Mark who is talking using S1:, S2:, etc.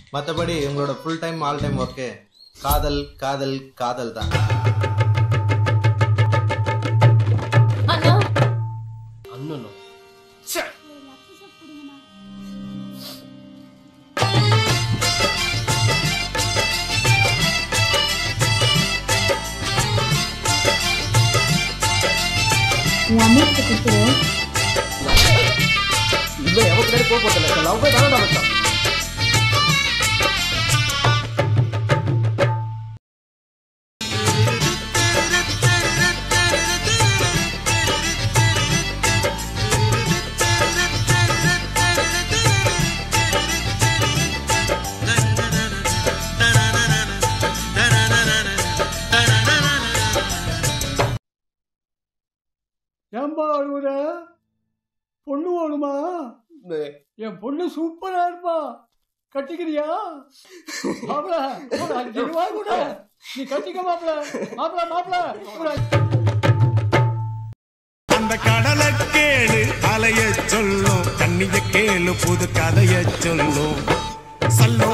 S1: மற்றபடி உங்களோட full time all time work காதல் காதல் காதல் தான்
S2: அண்ணா
S3: அண்ணனும்
S2: உன் அம்மாவுக்கு கொடுத்துரு
S3: இவன் எவன் பின்னாடி போக போதில்ல லவ் தானே நடத்தான்
S4: ஏன்பா அழுவுற பொண்ணு வேணுமா என் பொண்ணு சூப்பரா இருப்பா கட்டிக்கிறியா மாப்பிள ஒரு அஞ்சு ரூபாய் கூட நீ கட்டிக்க மாப்பிள மாப்பிள மாப்பிள ஒரு அஞ்சு-
S5: அந்த கடலை கேளு அலைய சொல்லும் கண்ணிய கேளு புது கதைய சொல்லும் சல்லோ